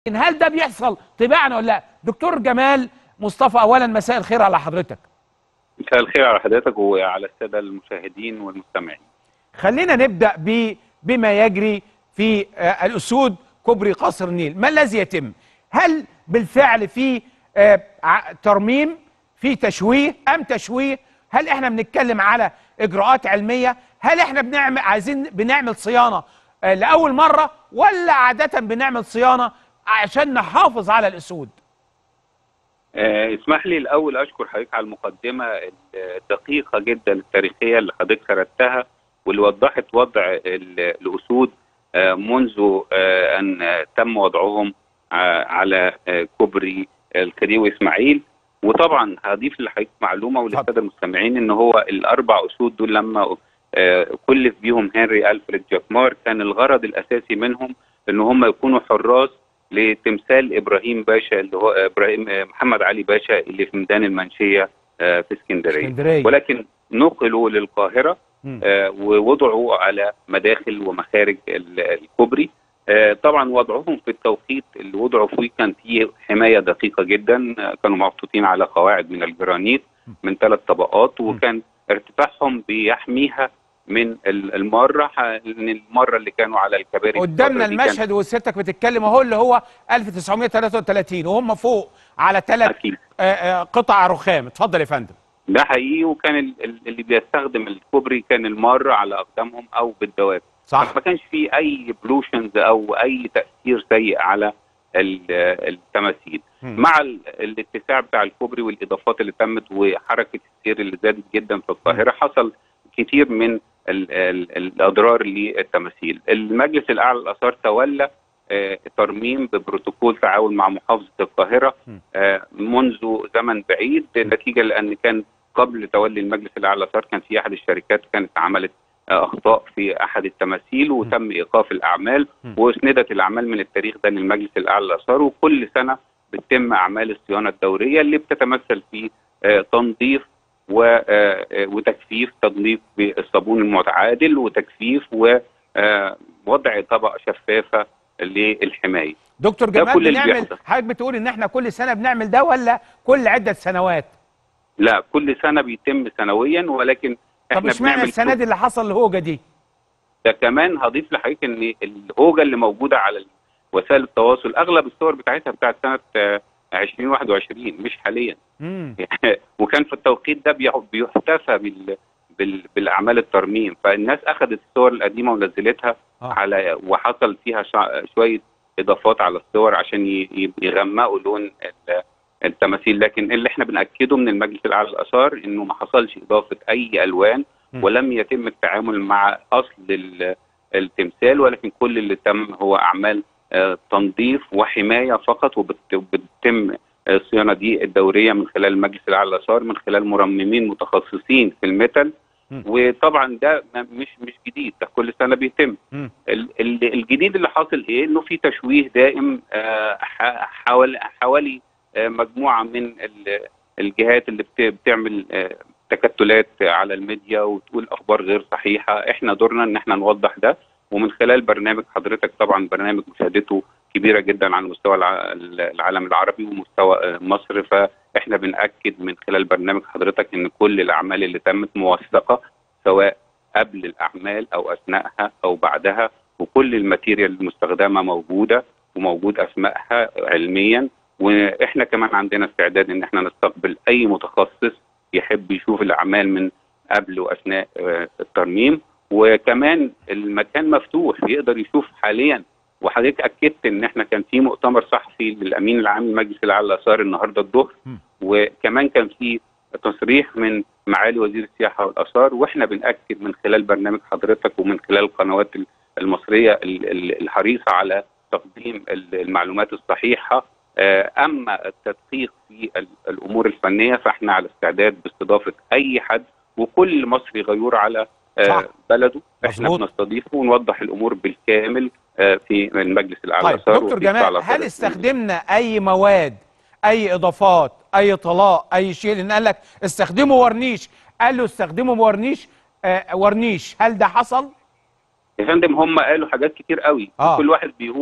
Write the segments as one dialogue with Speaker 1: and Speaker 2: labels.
Speaker 1: هل ده بيحصل طباعا ولا لا دكتور جمال مصطفى اولا مساء الخير على حضرتك
Speaker 2: مساء الخير على حضرتك وعلى الساده المشاهدين والمستمعين
Speaker 1: خلينا نبدا ب بما يجري في آه، الاسود كوبري قصر النيل ما الذي يتم هل بالفعل في آه، ع- ترميم في تشويه ام تشويه هل احنا بنتكلم على اجراءات علميه هل احنا بنعمل عايزين بنعمل صيانه آه، لاول مره ولا عاده بنعمل صيانه عشان نحافظ على الاسود
Speaker 2: آه، اسمح لي الاول اشكر حضرتك على المقدمه الدقيقه جدا التاريخيه اللي حضرتك سردتها واللي وضحت وضع ال- الاسود آه، منذ آه، ان آه، تم وضعهم آه، على آه، كوبري الكريوي اسماعيل وطبعا هضيف لحضرتك معلومه وللساده المستمعين ان هو الاربع اسود دول لما آه، كلف بيهم هنري الفريد جاكمار كان الغرض الاساسي منهم ان هم يكونوا حراس لتمثال ابراهيم باشا اللي هو ابراهيم آه، محمد علي باشا اللي في ميدان المنشيه آه، في اسكندريه
Speaker 1: اسكندريه
Speaker 2: ولكن نقلوا للقاهره
Speaker 1: مم.
Speaker 2: آه، ووضعوا على مداخل ومخارج ال- الكوبري آه، طبعا وضعهم في التوقيت اللي وضعوا فيه كان فيه حمايه دقيقه جدا آه، كانوا محطوطين على قواعد من الجرانيت من ثلاث طبقات وكان ارتفاعهم بيحميها من ال- الماره ح- لأن المره اللي كانوا على الكباري
Speaker 1: قدامنا
Speaker 2: الفترة دي كان-
Speaker 1: المشهد وسيادتك بتتكلم اهو اللي هو 1933 وهم فوق على ثلاث
Speaker 2: اكيد
Speaker 1: قطع رخام اتفضل يا فندم
Speaker 2: ده حقيقي وكان ال- ال- اللي بيستخدم الكوبري كان المار على اقدامهم او بالدواب
Speaker 1: صح
Speaker 2: ما كانش فيه اي بلوشنز او اي تاثير سيء على ال- التماثيل
Speaker 1: مم.
Speaker 2: مع ال- الاتساع بتاع الكوبري والاضافات اللي تمت وحركه السير اللي زادت جدا في القاهره حصل كتير من ال ال الاضرار للتماثيل المجلس الاعلى للاثار تولى آه، ترميم ببروتوكول تعاون مع محافظه القاهره
Speaker 1: م.
Speaker 2: آه، منذ زمن بعيد نتيجه لان كان قبل تولي المجلس الاعلى للاثار كان في احد الشركات كانت عملت آه، اخطاء في احد التماثيل وتم ايقاف الاعمال
Speaker 1: م.
Speaker 2: واسندت الاعمال من التاريخ ده للمجلس الاعلى للاثار وكل سنه بتتم اعمال الصيانه الدوريه اللي بتتمثل في آه، تنظيف و- آه، آه، وتجفيف تنظيف بالصابون المتعادل وتجفيف ووضع طبقه شفافه للحمايه
Speaker 1: دكتور
Speaker 2: ده
Speaker 1: جمال
Speaker 2: كل اللي
Speaker 1: بنعمل
Speaker 2: بيحصل.
Speaker 1: حضرتك بتقول ان احنا كل سنه بنعمل ده ولا كل عده سنوات
Speaker 2: لا كل سنه بيتم سنويا ولكن
Speaker 1: طب
Speaker 2: احنا
Speaker 1: اشمعنى
Speaker 2: بنعمل
Speaker 1: السنه دي اللي حصل الهوجه دي
Speaker 2: ده كمان هضيف لحضرتك ان الهوجه اللي موجوده على وسائل التواصل اغلب الصور بتاعتها بتاعت سنه آه، 2021 مش حاليا
Speaker 1: امم
Speaker 2: وكان في التوقيت ده بيح- بيحتفى بال بال بالاعمال الترميم فالناس اخذت الصور القديمه ونزلتها
Speaker 1: آه.
Speaker 2: على وحصل فيها شع- شويه اضافات على الصور عشان ي- ي- يغمقوا لون ال- التماثيل لكن اللي احنا بناكده من المجلس الاعلى للاثار انه ما حصلش اضافه اي الوان
Speaker 1: م.
Speaker 2: ولم يتم التعامل مع اصل ال- التمثال ولكن كل اللي تم هو اعمال آه، تنظيف وحمايه فقط وبت- وبتتم الصيانه دي الدوريه من خلال المجلس الاعلى للاثار من خلال مرممين متخصصين في الميتال
Speaker 1: م.
Speaker 2: وطبعا ده ما- مش مش جديد ده كل سنه بيتم
Speaker 1: مم.
Speaker 2: ال- ال- الجديد اللي حاصل ايه انه في تشويه دائم آه، ح- حوالي حوالي آه، مجموعه من ال- الجهات اللي بت- بتعمل آه، تكتلات على الميديا وتقول اخبار غير صحيحه احنا دورنا ان احنا نوضح ده ومن خلال برنامج حضرتك طبعا برنامج مشاهدته كبيره جدا على مستوى الع- العالم العربي ومستوى آه، مصر فاحنا بناكد من خلال برنامج حضرتك ان كل الاعمال اللي تمت موثقه سواء قبل الاعمال او اثناءها او بعدها وكل الماتيريال المستخدمه موجوده وموجود اسمائها علميا واحنا كمان عندنا استعداد ان احنا نستقبل اي متخصص يحب يشوف الاعمال من قبل واثناء آه، الترميم وكمان المكان مفتوح يقدر يشوف حاليا وحضرتك اكدت ان احنا كان في مؤتمر صحفي للامين العام لمجلس الاعلى للاثار النهارده الظهر
Speaker 1: م.
Speaker 2: وكمان كان في تصريح من معالي وزير السياحه والاثار واحنا بناكد من خلال برنامج حضرتك ومن خلال القنوات ال- المصريه ال- ال- الحريصه على تقديم ال- المعلومات الصحيحه آه، اما التدقيق في ال- الامور الفنيه فاحنا على استعداد باستضافه اي حد وكل مصري غيور على آه،
Speaker 1: صح.
Speaker 2: بلده احنا
Speaker 1: مظبوط.
Speaker 2: بنستضيفه ونوضح الامور بالكامل آه، في المجلس الاعلى
Speaker 1: طيب
Speaker 2: للآثار
Speaker 1: دكتور
Speaker 2: وفي
Speaker 1: جمال
Speaker 2: قطاع الآثار
Speaker 1: هل استخدمنا اي مواد اي اضافات اي طلاء اي شيء لان قال لك استخدموا ورنيش قال له استخدموا ورنيش آه ورنيش هل ده حصل
Speaker 2: يا فندم هم قالوا حاجات كتير قوي
Speaker 1: آه.
Speaker 2: كل واحد بيقول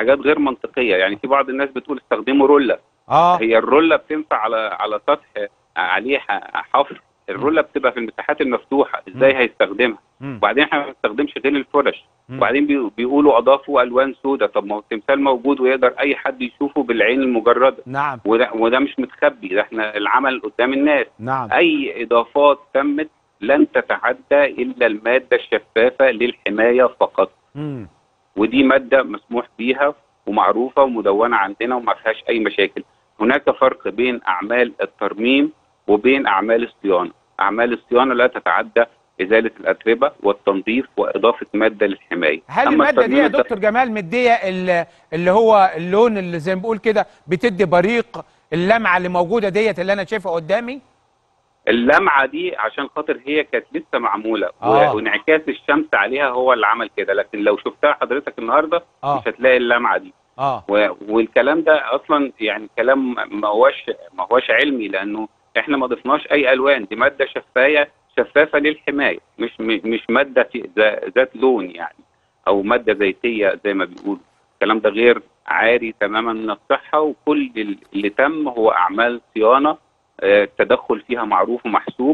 Speaker 2: حاجات غير منطقيه يعني في بعض الناس بتقول استخدموا رولا
Speaker 1: اه
Speaker 2: هي الرولا بتنفع على على سطح عليه ح- حفر الرولا بتبقى في المساحات المفتوحه ازاي
Speaker 1: مم.
Speaker 2: هيستخدمها
Speaker 1: مم.
Speaker 2: وبعدين احنا ما بنستخدمش غير الفرش
Speaker 1: مم.
Speaker 2: وبعدين بي- بيقولوا اضافوا الوان سوداء طب ما هو التمثال موجود ويقدر اي حد يشوفه بالعين المجرده
Speaker 1: نعم
Speaker 2: وده وده مش متخبي ده احنا العمل قدام الناس
Speaker 1: نعم
Speaker 2: اي اضافات تمت لن تتعدى الا الماده الشفافه للحمايه فقط
Speaker 1: مم.
Speaker 2: ودي ماده مسموح بيها ومعروفه ومدونه عندنا وما فيهاش اي مشاكل هناك فرق بين اعمال الترميم وبين اعمال الصيانه اعمال الصيانه لا تتعدى ازاله الاتربه والتنظيف واضافه ماده للحمايه
Speaker 1: هل
Speaker 2: أما
Speaker 1: الماده دي
Speaker 2: الترميم
Speaker 1: يا
Speaker 2: الت-
Speaker 1: دكتور جمال مديه ال- اللي هو اللون اللي زي ما بقول كده بتدي بريق اللمعه اللي موجوده ديت اللي انا شايفها قدامي
Speaker 2: اللمعه دي عشان خاطر هي كانت لسه معموله
Speaker 1: آه.
Speaker 2: وانعكاس الشمس عليها هو اللي عمل كده لكن لو شفتها حضرتك النهارده
Speaker 1: اه
Speaker 2: مش هتلاقي اللمعه دي
Speaker 1: اه
Speaker 2: و- والكلام ده اصلا يعني كلام ما هوش ما هوش علمي لانه احنا ما ضفناش اي الوان دي ماده شفايه شفافه للحمايه مش م- مش ماده في- ذا- ذات لون يعني او ماده زيتيه زي ما بيقولوا الكلام ده غير عاري تماما من الصحه وكل ال- اللي تم هو اعمال صيانه آه، التدخل فيها معروف ومحسوب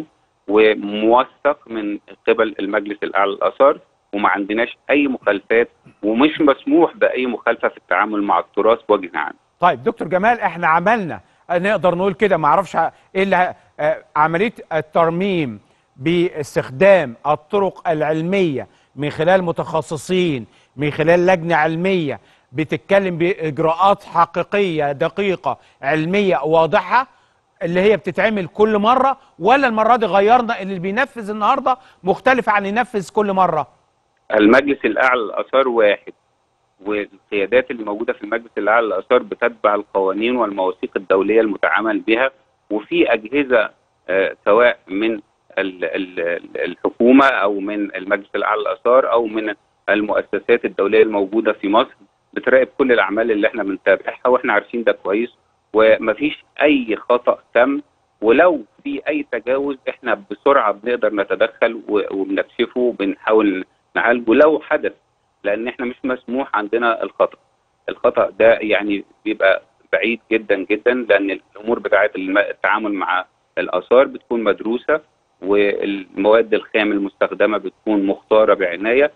Speaker 2: وموثق من قبل المجلس الاعلى للاثار وما عندناش اي مخالفات ومش مسموح باي مخالفه في التعامل مع التراث بوجه عام
Speaker 1: طيب دكتور جمال احنا عملنا نقدر نقول كده ما اعرفش ع- ايه اللي ه- آه، عمليه الترميم باستخدام الطرق العلميه من خلال متخصصين من خلال لجنه علميه بتتكلم باجراءات حقيقيه دقيقه علميه واضحه اللي هي بتتعمل كل مره ولا المره دي غيرنا اللي بينفذ النهارده مختلف عن اللي ينفذ كل مره
Speaker 2: المجلس الاعلى للاثار واحد والقيادات اللي موجوده في المجلس الاعلى للاثار بتتبع القوانين والمواثيق الدوليه المتعامل بها وفي اجهزه آه، سواء من ال- ال- الحكومه او من المجلس الاعلى للاثار او من المؤسسات الدوليه الموجوده في مصر بتراقب كل الاعمال اللي احنا بنتابعها واحنا عارفين ده كويس ومفيش اي خطا تم ولو في اي تجاوز احنا بسرعه بنقدر نتدخل و- وبنكشفه وبنحاول نعالجه لو حدث لان احنا مش مسموح عندنا الخطا الخطا ده يعني بيبقى بعيد جدا جدا لان الامور بتاعه الم- التعامل مع الاثار بتكون مدروسه والمواد الخام المستخدمه بتكون مختاره بعنايه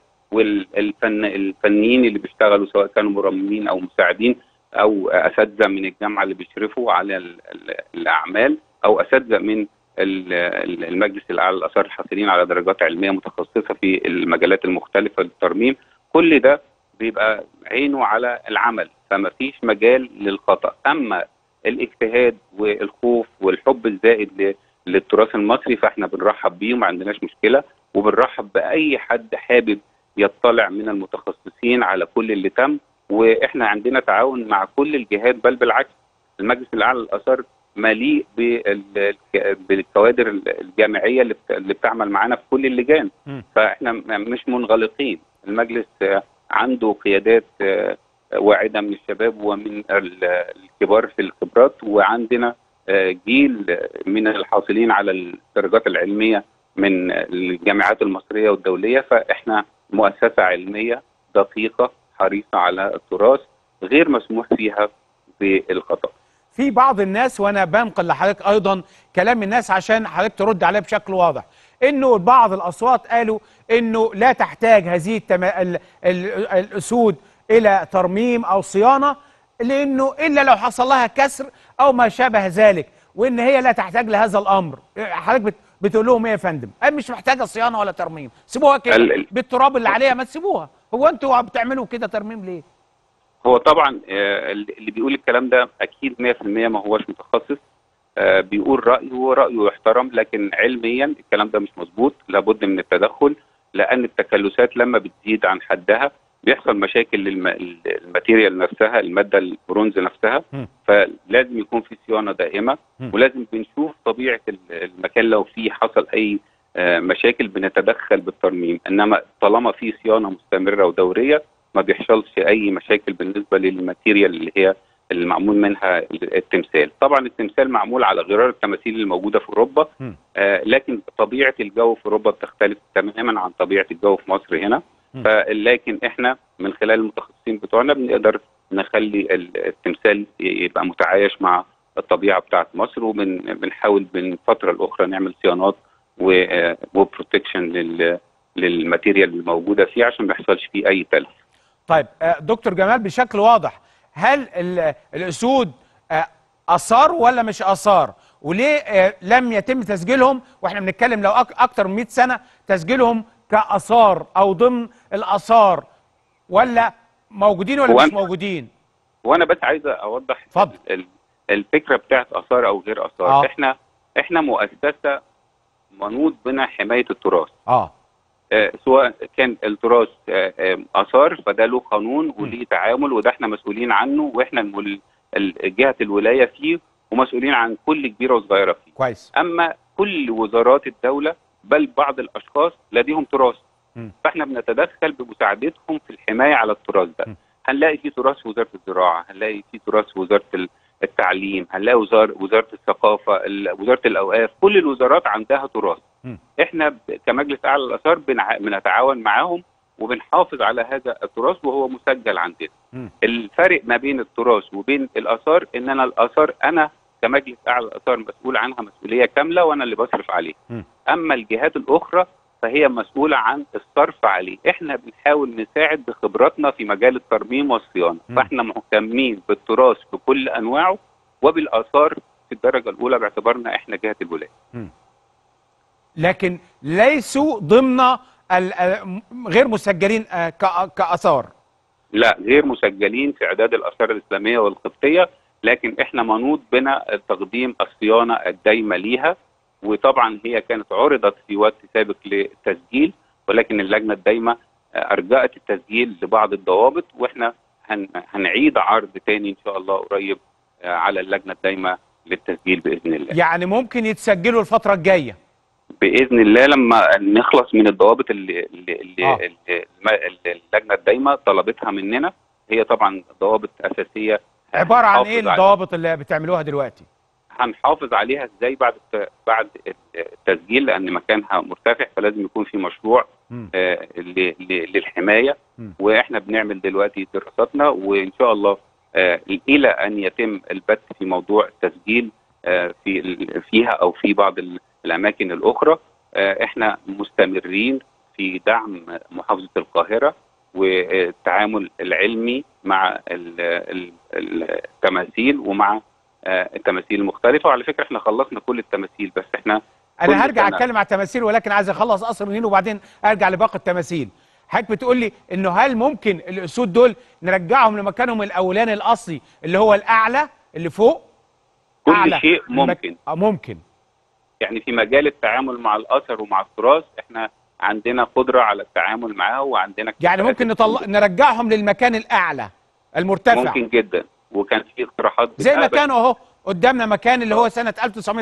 Speaker 2: والفن الفنيين اللي بيشتغلوا سواء كانوا مرممين او مساعدين او اساتذه من الجامعه اللي بيشرفوا على ال- ال- الاعمال او اساتذه من ال- ال- المجلس الاعلى للاثار الحاصلين على درجات علميه متخصصه في المجالات المختلفه للترميم كل ده بيبقى عينه على العمل فما فيش مجال للخطا اما الاجتهاد والخوف والحب الزائد ل- للتراث المصري فاحنا بنرحب بيه وما عندناش مشكله وبنرحب باي حد حابب يطلع من المتخصصين على كل اللي تم واحنا عندنا تعاون مع كل الجهات بل بالعكس المجلس الاعلى للاثار مليء بال- بالكوادر الجامعيه اللي بت- اللي بتعمل معانا في كل اللجان
Speaker 1: مم.
Speaker 2: فاحنا م- مش منغلقين المجلس آه، عنده قيادات آه، واعده من الشباب ومن ال- الكبار في الخبرات وعندنا آه، جيل من الحاصلين على الدرجات العلميه من الجامعات المصريه والدوليه فاحنا مؤسسه علميه دقيقه حريصه على التراث غير مسموح فيها بالخطا
Speaker 1: في بعض الناس وانا بنقل لحضرتك ايضا كلام الناس عشان حضرتك ترد عليه بشكل واضح انه بعض الاصوات قالوا انه لا تحتاج هذه التم... ال... ال... الاسود الى ترميم او صيانه لانه الا لو حصل لها كسر او ما شابه ذلك وان هي لا تحتاج لهذا الامر حضرتك بت... بتقول لهم ايه يا فندم أي مش محتاجه صيانه ولا ترميم سيبوها كده
Speaker 2: ال- ال-
Speaker 1: بالتراب اللي عليها ما تسيبوها هو انتوا بتعملوا كده ترميم ليه
Speaker 2: هو طبعا آه، اللي بيقول الكلام ده اكيد 100% ما هوش متخصص آه، بيقول رايه ورايه يحترم لكن علميا الكلام ده مش مظبوط لابد من التدخل لان التكلسات لما بتزيد عن حدها بيحصل مشاكل للماتيريال نفسها الماده البرونز نفسها
Speaker 1: مم.
Speaker 2: فلازم يكون في صيانه دائمه
Speaker 1: مم.
Speaker 2: ولازم بنشوف طبيعه ال- المكان لو في حصل اي آه، مشاكل بنتدخل بالترميم انما طالما في صيانه مستمره ودوريه ما بيحصلش اي مشاكل بالنسبه للماتيريال اللي هي اللي معمول منها التمثال طبعا التمثال معمول على غرار التماثيل الموجوده في اوروبا
Speaker 1: مم.
Speaker 2: آه لكن طبيعه الجو في اوروبا بتختلف تماما عن طبيعه الجو في مصر هنا
Speaker 1: مم.
Speaker 2: فلكن احنا من خلال المتخصصين بتوعنا بنقدر نخلي ال- التمثال يبقى متعايش مع الطبيعه بتاعت مصر وبن بنحاول من فتره لاخرى نعمل صيانات وبروتكشن لل للماتيريال الموجوده فيه عشان ما يحصلش فيه اي تلف
Speaker 1: طيب آه، دكتور جمال بشكل واضح هل ال- الاسود آه، اثار ولا مش اثار وليه آه، لم يتم تسجيلهم واحنا بنتكلم لو أك- اكتر من 100 سنه تسجيلهم كاثار او ضمن الاثار ولا موجودين ولا
Speaker 2: هو
Speaker 1: مش
Speaker 2: أنا-
Speaker 1: موجودين
Speaker 2: وانا بس عايز اوضح
Speaker 1: اتفضل.
Speaker 2: ال- الفكره بتاعت اثار او غير اثار
Speaker 1: آه.
Speaker 2: احنا احنا مؤسسه منوط بنا حمايه التراث
Speaker 1: اه
Speaker 2: آه، سواء كان التراث آه، آه، اثار فده له قانون وليه تعامل وده احنا مسؤولين عنه واحنا المل- ال- جهه الولايه فيه ومسؤولين عن كل كبيره وصغيره فيه
Speaker 1: كويس
Speaker 2: اما كل وزارات الدوله بل بعض الاشخاص لديهم تراث
Speaker 1: مم.
Speaker 2: فاحنا بنتدخل بمساعدتهم في الحمايه على التراث ده
Speaker 1: مم.
Speaker 2: هنلاقي في تراث في وزاره الزراعه هنلاقي في تراث في وزاره ال- التعليم هنلاقي وزاره وزاره الثقافه ال- وزاره الاوقاف كل الوزارات عندها تراث
Speaker 1: مم.
Speaker 2: احنا ب- كمجلس اعلى الاثار بنع- بنتعاون معاهم وبنحافظ على هذا التراث وهو مسجل عندنا
Speaker 1: مم.
Speaker 2: الفرق ما بين التراث وبين الاثار ان انا الاثار انا كمجلس اعلى الاثار مسؤول عنها مسؤوليه كامله وانا اللي بصرف عليه
Speaker 1: مم.
Speaker 2: اما الجهات الاخرى فهي مسؤوله عن الصرف عليه احنا بنحاول نساعد بخبراتنا في مجال الترميم والصيانه
Speaker 1: مم.
Speaker 2: فاحنا مهتمين بالتراث بكل انواعه وبالاثار في الدرجه الاولى باعتبارنا احنا جهه الولايه
Speaker 1: لكن ليسوا ضمن ال- ال- غير مسجلين آه، كأ- كاثار
Speaker 2: لا غير مسجلين في اعداد الاثار الاسلاميه والقبطيه لكن احنا منوط بنا تقديم الصيانه الدايمه ليها وطبعا هي كانت عرضت في وقت سابق للتسجيل ولكن اللجنه الدايمه آه، ارجأت التسجيل لبعض الضوابط واحنا هن هنعيد عرض تاني ان شاء الله قريب آه، على اللجنه الدايمه للتسجيل باذن الله
Speaker 1: يعني ممكن يتسجلوا الفتره الجايه
Speaker 2: باذن الله لما نخلص من الضوابط اللي اللي, اللي,
Speaker 1: آه.
Speaker 2: اللي اللي اللجنه الدايمه طلبتها مننا هي طبعا ضوابط اساسيه
Speaker 1: عباره عن
Speaker 2: هنحافظ
Speaker 1: ايه
Speaker 2: عليها.
Speaker 1: الضوابط اللي بتعملوها دلوقتي
Speaker 2: هنحافظ عليها ازاي بعد الت- بعد التسجيل لان مكانها مرتفع فلازم يكون في مشروع
Speaker 1: مم.
Speaker 2: آه، ل- ل- للحمايه
Speaker 1: مم.
Speaker 2: واحنا بنعمل دلوقتي دراساتنا وان شاء الله آه، الى ان يتم البت في موضوع التسجيل آه، في ال- فيها او في بعض ال- الاماكن الاخرى آه، احنا مستمرين في دعم محافظه القاهره والتعامل العلمي مع ال- ال- التماثيل ومع آه، التماثيل المختلفه وعلى فكره احنا خلصنا كل التماثيل بس احنا كل
Speaker 1: انا هرجع
Speaker 2: سنة-
Speaker 1: اتكلم على التماثيل ولكن عايز اخلص قصر النيل وبعدين ارجع لباقي التماثيل حضرتك بتقول لي انه هل ممكن الاسود دول نرجعهم لمكانهم الاولاني الاصلي اللي هو الاعلى اللي فوق
Speaker 2: كل
Speaker 1: أعلى
Speaker 2: شيء
Speaker 1: المك-
Speaker 2: ممكن
Speaker 1: آه، ممكن
Speaker 2: يعني في مجال التعامل مع الاثر ومع التراث احنا عندنا قدره على التعامل معاه وعندنا
Speaker 1: يعني ممكن نطلع نرجعهم للمكان الاعلى المرتفع
Speaker 2: ممكن جدا وكان في اقتراحات
Speaker 1: زي ما
Speaker 2: بتقابل.
Speaker 1: كانوا اهو قدامنا مكان اللي هو سنه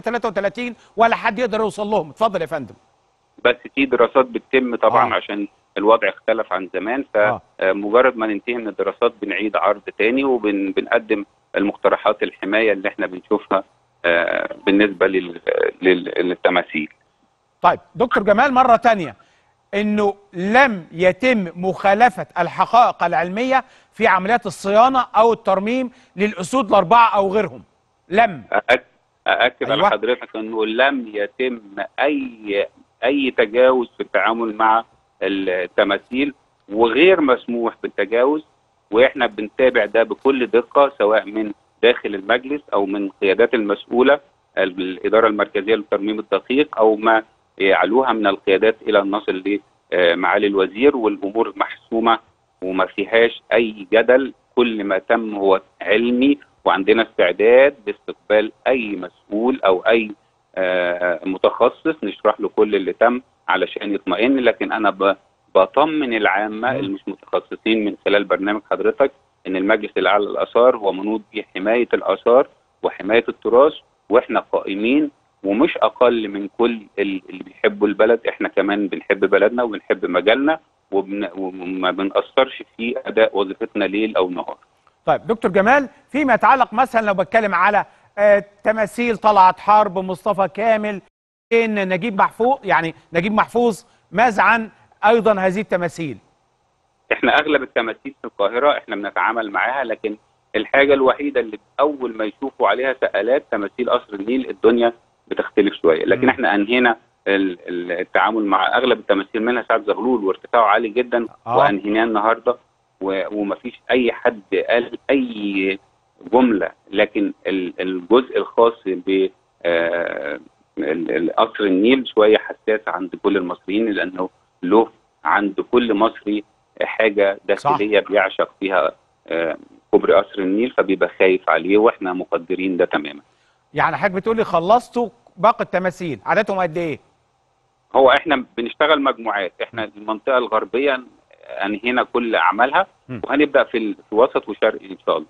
Speaker 1: 1933 ولا حد يقدر يوصل لهم اتفضل يا فندم
Speaker 2: بس في دراسات بتتم طبعا
Speaker 1: آه.
Speaker 2: آه. عشان الوضع اختلف عن زمان
Speaker 1: آه.
Speaker 2: فمجرد ما ننتهي من الدراسات بنعيد عرض تاني وبنقدم المقترحات الحمايه اللي احنا بنشوفها آه، بالنسبه لل- لل- للتماثيل
Speaker 1: طيب دكتور جمال مرة تانية انه لم يتم مخالفة الحقائق العلمية في عمليات الصيانة او الترميم للاسود الاربعة او غيرهم لم
Speaker 2: أأك- أأكد
Speaker 1: أيوة.
Speaker 2: على حضرتك أنه لم يتم أي أي تجاوز في التعامل مع التماثيل وغير مسموح بالتجاوز وإحنا بنتابع ده بكل دقة سواء من داخل المجلس أو من قيادات المسؤولة الإدارة المركزية للترميم الدقيق أو ما يعلوها من القيادات إلى أن نصل لمعالي الوزير والأمور محسومة وما فيهاش أي جدل كل ما تم هو علمي وعندنا استعداد باستقبال اي مسؤول او اي آه، متخصص نشرح له كل اللي تم علشان يطمئن لكن انا ب- بطمن العامه اللي مش متخصصين من خلال برنامج حضرتك ان المجلس الاعلى للاثار هو منوط بحمايه الاثار وحمايه التراث واحنا قائمين ومش اقل من كل ال- اللي بيحبوا البلد احنا كمان بنحب بلدنا وبنحب مجالنا وبن- وما بنأثرش في اداء وظيفتنا ليل او نهار
Speaker 1: طيب دكتور جمال فيما يتعلق مثلا لو بتكلم على آه، تماثيل طلعت حرب مصطفى كامل إن نجيب محفوظ يعني نجيب محفوظ ماذا عن ايضا هذه التماثيل
Speaker 2: احنا اغلب التماثيل في القاهره احنا بنتعامل معاها لكن الحاجه الوحيده اللي اول ما يشوفوا عليها سقالات تماثيل قصر النيل الدنيا بتختلف شويه لكن
Speaker 1: مم.
Speaker 2: احنا انهينا ال- ال- التعامل مع اغلب التماثيل منها سعد زغلول وارتفاعه عالي جدا
Speaker 1: آه.
Speaker 2: وانهيناه النهارده و- ومفيش اي حد قال اي جمله لكن ال- الجزء الخاص ب آه، ال- ال- قصر النيل شويه حساس عند كل المصريين لانه له عند كل مصري حاجه داخليه بيعشق فيها آه، كوبري قصر النيل فبيبقى خايف عليه واحنا مقدرين ده تماما
Speaker 1: يعني حضرتك بتقول لي خلصتوا باقي التماثيل عددهم قد ايه
Speaker 2: هو احنا بنشتغل مجموعات احنا المنطقه الغربيه انهينا كل اعمالها
Speaker 1: م.
Speaker 2: وهنبدا في ال- في وسط وشرق ان شاء الله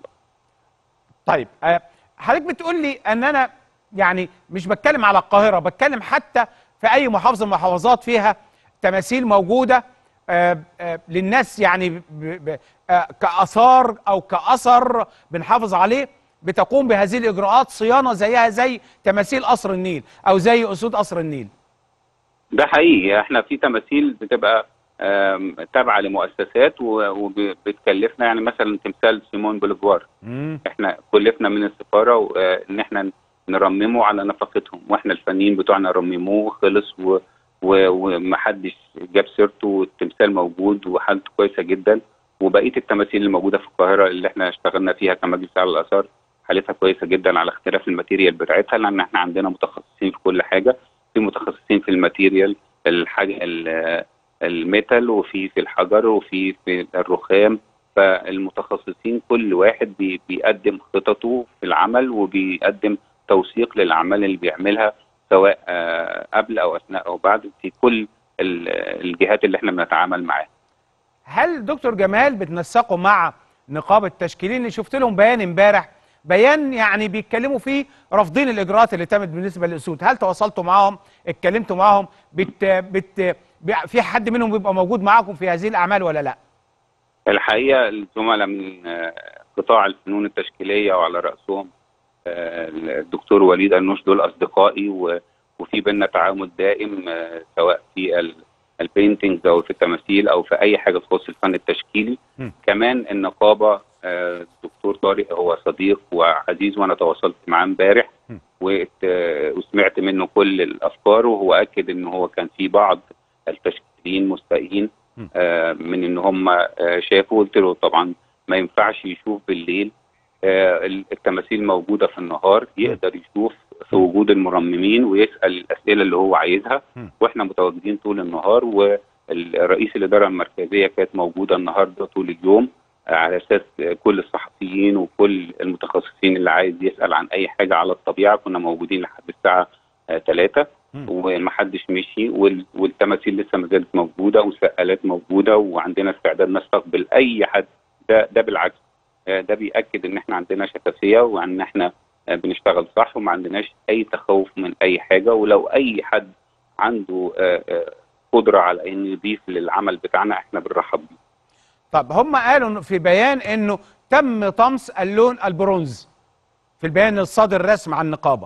Speaker 1: طيب آه، حضرتك بتقول لي ان انا يعني مش بتكلم على القاهره بتكلم حتى في اي محافظه من المحافظات فيها تماثيل موجوده آه، آه، للناس يعني ب- ب- آه، كاثار او كاثر بنحافظ عليه بتقوم بهذه الاجراءات صيانه زيها زي تماثيل قصر النيل او زي اسود قصر النيل
Speaker 2: ده حقيقي احنا في تماثيل بتبقى آم، تابعه لمؤسسات و- وبتكلفنا يعني مثلا تمثال سيمون بوليفوار احنا كلفنا من السفاره و- آه، ان احنا نرممه على نفقتهم واحنا الفنيين بتوعنا رمموه وخلص و- و- ومحدش جاب سيرته والتمثال موجود وحالته كويسه جدا وبقيه التماثيل اللي موجوده في القاهره اللي احنا اشتغلنا فيها كمجلس على الاثار حالتها كويسه جدا على اختلاف الماتيريال بتاعتها لان احنا عندنا متخصصين في كل حاجه في متخصصين في الماتيريال الحاجه ال- الميتال وفي في الحجر وفي في الرخام فالمتخصصين كل واحد بي بيقدم خططه في العمل وبيقدم توثيق للاعمال اللي بيعملها سواء آه، قبل او اثناء او بعد في كل ال- الجهات اللي احنا بنتعامل معاها
Speaker 1: هل دكتور جمال بتنسقوا مع نقابه التشكيلين اللي شفت لهم بيان امبارح بيان يعني بيتكلموا فيه رافضين الاجراءات اللي تمت بالنسبه للاسود هل تواصلتوا معاهم اتكلمتوا معاهم بت بت بي- في حد منهم بيبقى موجود معاكم في هذه الاعمال ولا لا
Speaker 2: الحقيقه الزملاء من آه، قطاع الفنون التشكيليه وعلى راسهم آه، الدكتور وليد النوش دول اصدقائي و- وفي بينا تعامل دائم آه، سواء في ال- البينتينجز او في التماثيل او في اي حاجه تخص الفن التشكيلي
Speaker 1: م.
Speaker 2: كمان النقابه آه، الدكتور طارق هو صديق وعزيز وانا تواصلت معاه امبارح
Speaker 1: م.
Speaker 2: وات- آه، وسمعت منه كل الافكار وهو اكد ان هو كان في بعض التشكيليين مستائين
Speaker 1: م.
Speaker 2: آه، من ان هم آه، شافوا قلت له طبعا ما ينفعش يشوف بالليل آه، التماثيل موجوده في النهار يقدر يشوف في وجود المرممين ويسال الاسئله اللي هو عايزها
Speaker 1: م.
Speaker 2: واحنا متواجدين طول النهار والرئيس الاداره المركزيه كانت موجوده النهارده طول اليوم آه، على اساس آه، كل الصحفيين وكل المتخصصين اللي عايز يسال عن اي حاجه على الطبيعه كنا موجودين لحد الساعه 3
Speaker 1: م.
Speaker 2: ومحدش مشي وال- والتماثيل لسه ما زالت موجوده والسقالات موجوده وعندنا استعداد نستقبل اي حد ده ده بالعكس آه، ده بيأكد ان احنا عندنا شفافيه وان احنا آه، بنشتغل صح وما عندناش اي تخوف من اي حاجه ولو اي حد عنده آه، آه، قدره على انه يضيف للعمل بتاعنا احنا بنرحب بيه.
Speaker 1: طب هم قالوا إنه في بيان انه تم طمس اللون البرونز في البيان الصادر رسم عن النقابه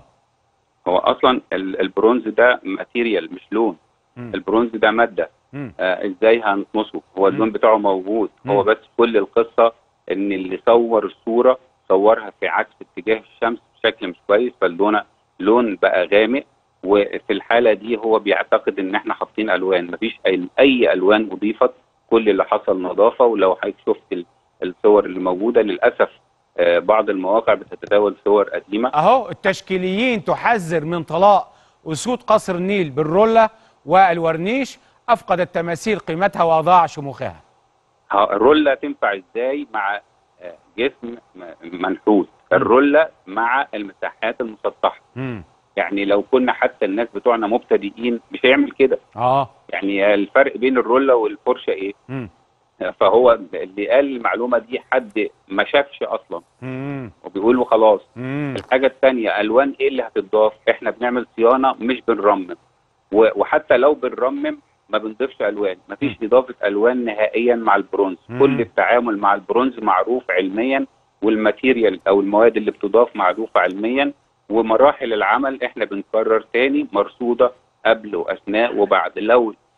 Speaker 2: هو اصلا ال- البرونز ده ماتيريال مش لون
Speaker 1: مم.
Speaker 2: البرونز ده ماده
Speaker 1: مم.
Speaker 2: آه ازاي هنطمسه هو اللون
Speaker 1: مم.
Speaker 2: بتاعه موجود
Speaker 1: مم.
Speaker 2: هو بس كل القصه ان اللي صور الصوره صورها في عكس اتجاه الشمس بشكل مش كويس فاللون لون بقى غامق وفي الحاله دي هو بيعتقد ان احنا حاطين الوان مفيش اي, أي الوان اضيفت كل اللي حصل نظافه ولو حضرتك شفت ال- الصور اللي موجوده للاسف آه بعض المواقع بتتداول صور قديمه
Speaker 1: اهو التشكيليين تحذر من طلاق اسود قصر النيل بالرولا والورنيش افقد التماثيل قيمتها واضاع شموخها
Speaker 2: ها- الرولة تنفع ازاي مع آه، جسم م- منحوت الرولة مع المساحات المسطحة
Speaker 1: مم.
Speaker 2: يعني لو كنا حتى الناس بتوعنا مبتدئين مش هيعمل كده
Speaker 1: اه
Speaker 2: يعني الفرق بين الرولة والفرشة ايه
Speaker 1: مم.
Speaker 2: فهو اللي قال المعلومة دي حد ما شافش اصلا
Speaker 1: مم.
Speaker 2: وبيقول خلاص
Speaker 1: مم.
Speaker 2: الحاجة الثانية الوان ايه اللي هتضاف احنا بنعمل صيانة مش بنرمم و- وحتى لو بنرمم ما بنضيفش الوان مفيش اضافه الوان نهائيا مع البرونز
Speaker 1: مم.
Speaker 2: كل التعامل مع البرونز معروف علميا والماتيريال او المواد اللي بتضاف معروفه علميا ومراحل العمل احنا بنكرر تاني مرصوده قبل واثناء وبعد لو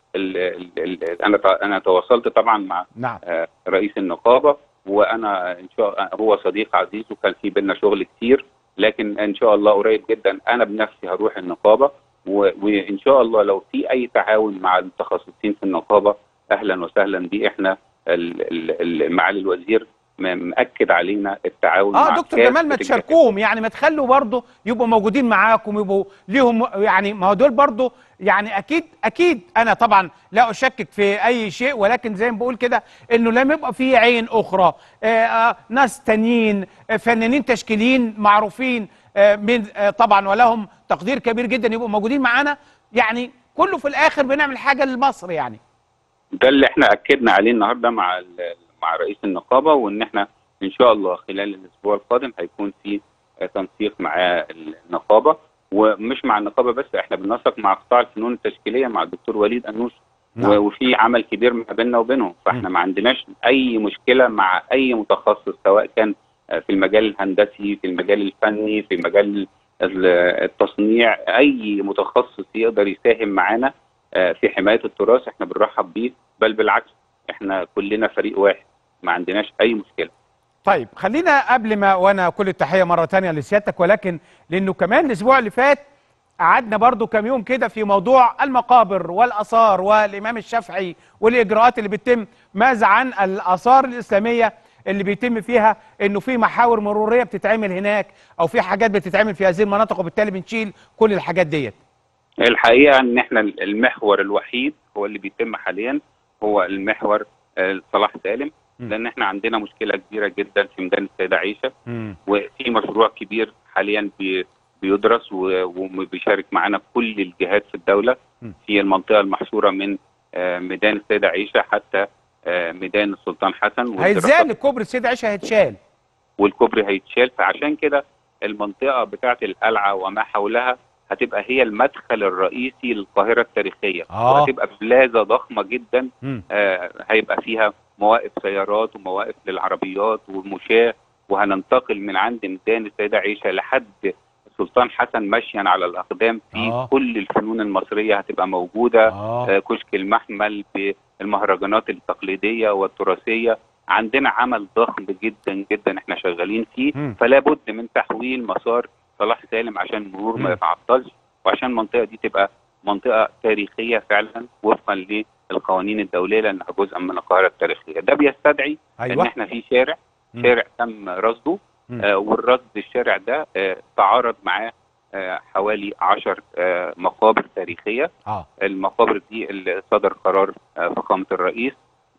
Speaker 2: ال ال ال انا ت- انا تواصلت طبعا مع
Speaker 1: نعم
Speaker 2: آه، رئيس النقابه وانا ان شاء هو صديق عزيز وكان في بينا شغل كتير لكن ان شاء الله قريب جدا انا بنفسي هروح النقابه و- وان شاء الله لو في اي تعاون مع المتخصصين في النقابه اهلا وسهلا بيه احنا ال- ال- ال- معالي الوزير م- مأكد علينا التعاون
Speaker 1: اه
Speaker 2: مع
Speaker 1: دكتور
Speaker 2: كافة
Speaker 1: جمال ما
Speaker 2: الجهات.
Speaker 1: تشاركوهم يعني ما تخلوا برضه يبقوا موجودين معاكم يبقوا ليهم يعني ما هو دول برضه يعني اكيد اكيد انا طبعا لا اشكك في اي شيء ولكن زي ما بقول كده انه لما يبقى في عين اخرى آه آه ناس تانيين آه فنانين تشكيليين معروفين آه من آه طبعا ولهم تقدير كبير جدا يبقوا موجودين معانا يعني كله في الاخر بنعمل حاجه لمصر يعني
Speaker 2: ده اللي احنا اكدنا عليه النهارده مع ال- مع رئيس النقابه وان احنا ان شاء الله خلال الاسبوع القادم هيكون في آه، تنسيق مع النقابه ومش مع النقابه بس احنا بننسق مع قطاع الفنون التشكيليه مع الدكتور وليد انوش
Speaker 1: نعم.
Speaker 2: و- وفي عمل كبير ما بيننا وبينهم فاحنا ما عندناش اي مشكله مع اي متخصص سواء كان آه، في المجال الهندسي في المجال الفني في مجال ال- التصنيع اي متخصص يقدر يساهم معانا آه، في حمايه التراث احنا بنرحب بيه بل بالعكس احنا كلنا فريق واحد ما عندناش اي مشكله
Speaker 1: طيب خلينا قبل ما وانا كل التحيه مره تانية لسيادتك ولكن لانه كمان الاسبوع اللي فات قعدنا برضو كام يوم كده في موضوع المقابر والاثار والامام الشافعي والاجراءات اللي بتتم ماذا عن الاثار الاسلاميه اللي بيتم فيها انه في محاور مروريه بتتعمل هناك او في حاجات بتتعمل في هذه المناطق وبالتالي بنشيل كل الحاجات ديت
Speaker 2: الحقيقه ان احنا المحور الوحيد هو اللي بيتم حاليا هو المحور آه، صلاح سالم
Speaker 1: م.
Speaker 2: لان احنا عندنا مشكله كبيره جدا في ميدان السيده عائشه وفي مشروع كبير حاليا بي- بيدرس و- وبيشارك معانا كل الجهات في الدوله
Speaker 1: م.
Speaker 2: في المنطقه المحصوره من آه، ميدان السيده عائشه حتى آه، ميدان السلطان حسن والدراسات
Speaker 1: هيتزال كوبري السيد عيشه هيتشال
Speaker 2: والكوبري هيتشال فعشان كده المنطقه بتاعه القلعه وما حولها هتبقى هي المدخل الرئيسي للقاهره التاريخيه
Speaker 1: آه.
Speaker 2: وهتبقى بلازا ضخمه جدا
Speaker 1: مم.
Speaker 2: آه هيبقى فيها مواقف سيارات ومواقف للعربيات ومشاة وهننتقل من عند ميدان السيده عائشه لحد السلطان حسن مشيا على الاقدام في
Speaker 1: آه.
Speaker 2: كل الفنون المصريه هتبقى موجوده
Speaker 1: اه
Speaker 2: آه، كشك المحمل بالمهرجانات التقليديه والتراثيه عندنا عمل ضخم جدا جدا احنا شغالين فيه
Speaker 1: مم.
Speaker 2: فلا بد من تحويل مسار صلاح سالم عشان المرور
Speaker 1: مم.
Speaker 2: ما يتعطلش وعشان المنطقه دي تبقى منطقه تاريخيه فعلا وفقا للقوانين الدوليه لانها جزء من القاهره التاريخيه ده بيستدعي ان
Speaker 1: ايوه
Speaker 2: احنا في شارع
Speaker 1: مم.
Speaker 2: شارع تم رصده
Speaker 1: مم.
Speaker 2: آه والرصد الشارع ده آه تعارض معاه آه حوالي 10 آه مقابر تاريخيه
Speaker 1: اه
Speaker 2: المقابر دي اللي صدر قرار آه، فخامه الرئيس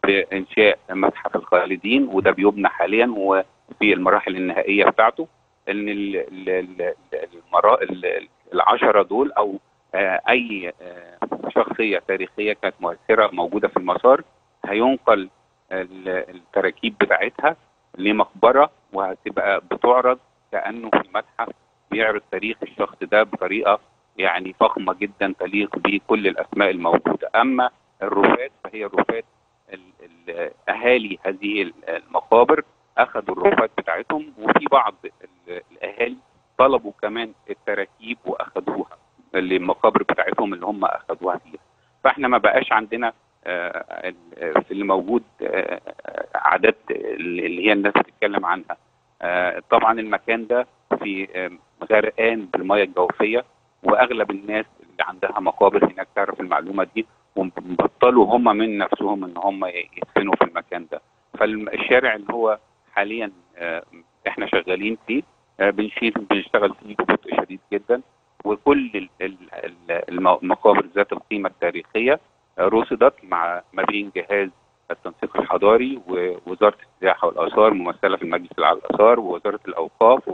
Speaker 2: بانشاء متحف الخالدين وده بيبنى حاليا وفي المراحل النهائيه بتاعته ان ال- ال- ال- المرا... ال- العشره دول او آه، اي آه، شخصيه تاريخيه كانت مؤثره موجوده في المسار هينقل ال- التراكيب بتاعتها لمقبره وهتبقى بتعرض كانه في متحف بيعرض تاريخ الشخص ده بطريقه يعني فخمه جدا تليق بكل الاسماء الموجوده اما الرفات فهي الرفات ال- ال- اهالي هذه المقابر اخذوا الرفات بتاعتهم وفي بعض ال- الاهالي طلبوا كمان التراكيب واخذوها المقابر بتاعتهم اللي هم اخذوها فيها فاحنا ما بقاش عندنا آه، ال- في اللي موجود آه، عادات اللي هي الناس بتتكلم عنها آه، طبعا المكان ده في آه، غرقان بالميه الجوفيه واغلب الناس اللي عندها مقابر هناك تعرف المعلومه دي وبطلوا هم من نفسهم ان هم يدفنوا في المكان ده فالشارع اللي هو حاليا آه، احنا شغالين فيه آه، بنشيل بنشتغل فيه ببطء شديد جدا وكل ال- ال- ال- الم- المقابر ذات القيمه التاريخيه آه، رصدت مع ما بين جهاز التنسيق الحضاري ووزاره السياحه والاثار ممثله في المجلس العام للاثار ووزاره الاوقاف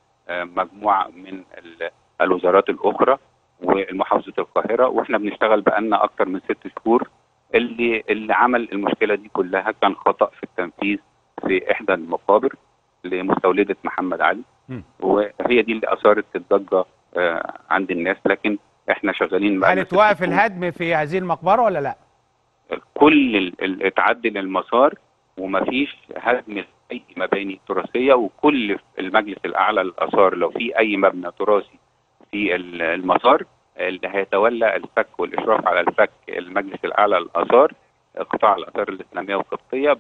Speaker 2: ومجموعه من ال- الوزارات الاخرى ومحافظه القاهره واحنا بنشتغل بقالنا اكتر من ست شهور اللي اللي عمل المشكله دي كلها كان خطا في التنفيذ في احدى المقابر لمستولده محمد علي
Speaker 1: مم.
Speaker 2: وهي دي اللي اثارت الضجه آه، عند الناس لكن احنا شغالين بقالنا
Speaker 1: هل
Speaker 2: ست
Speaker 1: اتوقف
Speaker 2: شهور.
Speaker 1: الهدم في هذه المقبره ولا لا؟
Speaker 2: كل ال- ال- اتعدل المسار ومفيش هدم اي مباني تراثيه وكل المجلس الاعلى للاثار لو في اي مبنى تراثي في ال- المسار اللي هيتولى الفك والاشراف على الفك المجلس الاعلى للاثار قطاع الاثار الاسلاميه والقبطيه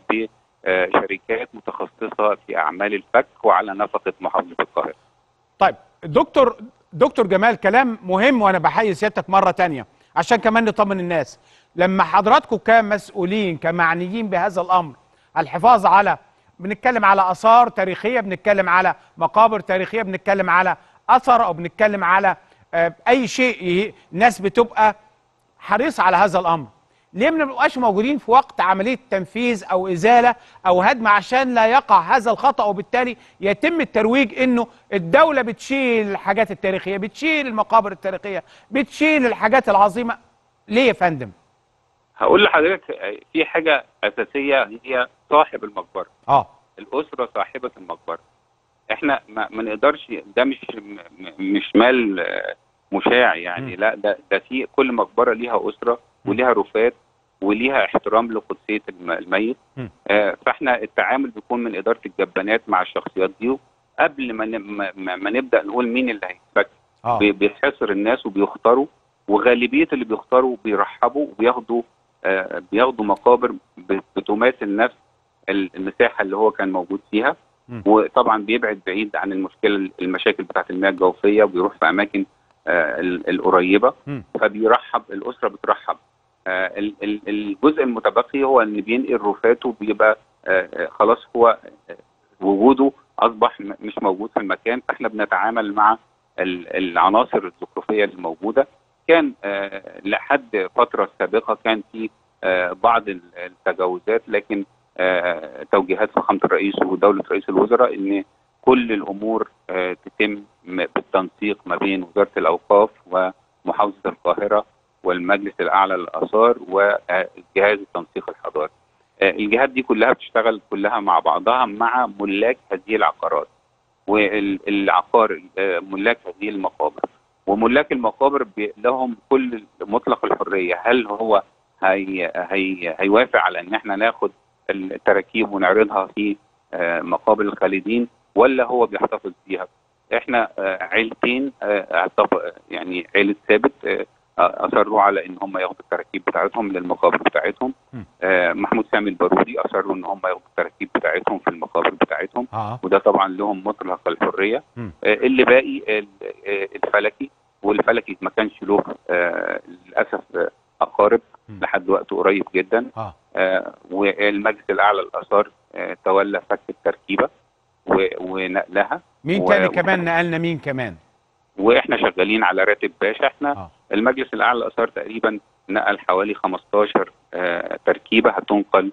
Speaker 2: بشركات متخصصه في اعمال الفك وعلى نفقه محافظه القاهره.
Speaker 1: طيب دكتور دكتور جمال كلام مهم وانا بحيي سيادتك مره تانية عشان كمان نطمن الناس لما حضراتكم كمسؤولين كمعنيين بهذا الامر الحفاظ على بنتكلم على اثار تاريخيه بنتكلم على مقابر تاريخيه بنتكلم على اثر او بنتكلم على آه، اي شيء ي- الناس بتبقى حريصه على هذا الامر ليه ما نبقاش موجودين في وقت عمليه تنفيذ او ازاله او هدم عشان لا يقع هذا الخطا وبالتالي يتم الترويج انه الدوله بتشيل الحاجات التاريخيه بتشيل المقابر التاريخيه بتشيل الحاجات العظيمه ليه يا فندم
Speaker 2: هقول لحضرتك في حاجه اساسيه هي صاحب المقبره
Speaker 1: اه
Speaker 2: الاسره صاحبه المقبره احنا ما, ما نقدرش ده مش م- م- مش مال آه، مشاع يعني
Speaker 1: مم.
Speaker 2: لا ده ده في كل مقبره ليها اسره وليها رفات وليها احترام لقدسيه الم- الميت
Speaker 1: مم.
Speaker 2: آه، فاحنا التعامل بيكون من اداره الجبانات مع الشخصيات دي قبل ما ن- ما, ما ما نبدا نقول مين اللي هيتفك
Speaker 1: اه
Speaker 2: بي- بيتحصر الناس وبيختاروا وغالبيه اللي بيختاروا بيرحبوا وبياخدوا آه، بياخدوا مقابر ب- بتماثل نفس ال- المساحه اللي هو كان موجود فيها
Speaker 1: مم.
Speaker 2: وطبعا بيبعد بعيد عن المشكله المشاكل بتاعت المياه الجوفيه وبيروح في اماكن آه، ال- القريبه
Speaker 1: مم.
Speaker 2: فبيرحب الاسره بترحب آه، ال- ال- الجزء المتبقي هو ان بينقل رفاته بيبقى آه، آه، خلاص هو آه، وجوده اصبح م- مش موجود في المكان فاحنا بنتعامل مع ال- العناصر الزخرفيه الموجوده كان آه، لحد فتره سابقه كان في آه، بعض ال- التجاوزات لكن آه، توجيهات فخامه الرئيس ودوله رئيس الوزراء ان كل الامور آه، تتم م- بالتنسيق ما بين وزاره الاوقاف ومحافظه القاهره والمجلس الاعلى للاثار وجهاز التنسيق الحضاري. آه، الجهات دي كلها بتشتغل كلها مع بعضها مع ملاك هذه العقارات والعقار آه، ملاك هذه المقابر وملاك المقابر بي- لهم كل مطلق الحريه هل هو هي هي هيوافق على ان احنا ناخد التراكيب ونعرضها في آه، مقابر الخالدين ولا هو بيحتفظ بيها احنا آه، عيلتين آه، اعتف- يعني عيله ثابت آه، اصروا على ان هم ياخدوا التراكيب بتاعتهم للمقابر بتاعتهم
Speaker 1: م.
Speaker 2: آه، محمود سامي البارودي اصروا ان هم ياخدوا التراكيب بتاعتهم في المقابر بتاعتهم
Speaker 1: اه
Speaker 2: وده طبعا لهم مطلق الحريه
Speaker 1: م.
Speaker 2: آه، اللي باقي ال- آه، الفلكي والفلكي ما كانش له آه، للاسف آه، اقارب
Speaker 1: م.
Speaker 2: لحد وقت قريب جدا
Speaker 1: اه
Speaker 2: آه، والمجلس الاعلى للاثار آه، تولى فك التركيبه و- ونقلها
Speaker 1: مين
Speaker 2: و-
Speaker 1: تاني
Speaker 2: و-
Speaker 1: كمان نقلنا مين كمان
Speaker 2: واحنا شغالين على راتب باشا احنا
Speaker 1: اه
Speaker 2: المجلس الاعلى للاثار تقريبا نقل حوالي 15 آه، تركيبه هتنقل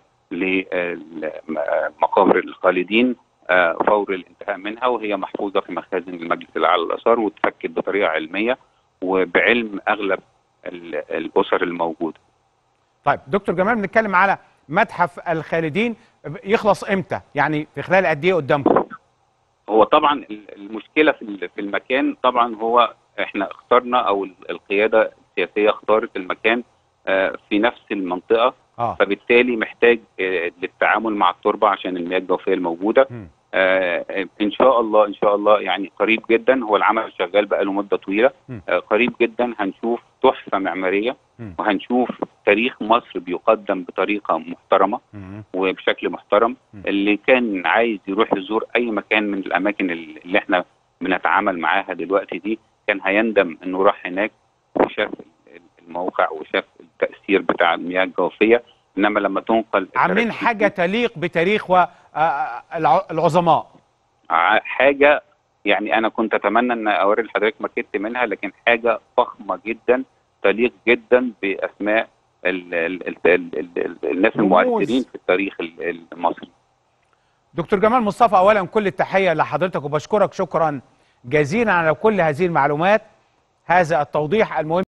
Speaker 2: لمقابر الخالدين آه، فور الانتهاء منها وهي محفوظه في مخازن المجلس الاعلى للاثار واتفكت بطريقه علميه وبعلم اغلب ال- الاسر الموجوده.
Speaker 1: طيب دكتور جمال بنتكلم على متحف الخالدين يخلص امتى يعني في خلال قد ايه قدامكم
Speaker 2: هو طبعا ال- المشكله في ال- في المكان طبعا هو احنا اخترنا او ال- القياده السياسيه اختارت المكان آه، في نفس المنطقه
Speaker 1: اه
Speaker 2: فبالتالي محتاج آه، للتعامل مع التربه عشان المياه الجوفيه الموجوده
Speaker 1: مم.
Speaker 2: آه، ان شاء الله ان شاء الله يعني قريب جدا هو العمل شغال بقى له مده طويله
Speaker 1: مم.
Speaker 2: آه، قريب جدا هنشوف تحفه معماريه
Speaker 1: مم.
Speaker 2: وهنشوف تاريخ مصر بيقدم بطريقه محترمه
Speaker 1: مم.
Speaker 2: وبشكل محترم
Speaker 1: مم.
Speaker 2: اللي كان عايز يروح يزور اي مكان من الاماكن اللي احنا بنتعامل معاها دلوقتي دي كان هيندم انه راح هناك وشاف الموقع وشاف التاثير بتاع المياه الجوفيه انما لما تنقل
Speaker 1: عاملين
Speaker 2: التراكيب
Speaker 1: حاجه تليق بتاريخ والعظماء
Speaker 2: ع- حاجه يعني انا كنت اتمنى ان اوري لحضرتك ماكيت منها لكن حاجه فخمه جدا تليق جدا باسماء ال ال ال ال ال ال الناس
Speaker 1: رموز.
Speaker 2: المؤثرين في التاريخ ال- المصري
Speaker 1: دكتور جمال مصطفى اولا كل التحيه لحضرتك وبشكرك شكرا جزيلا على كل هذه المعلومات هذا التوضيح المهم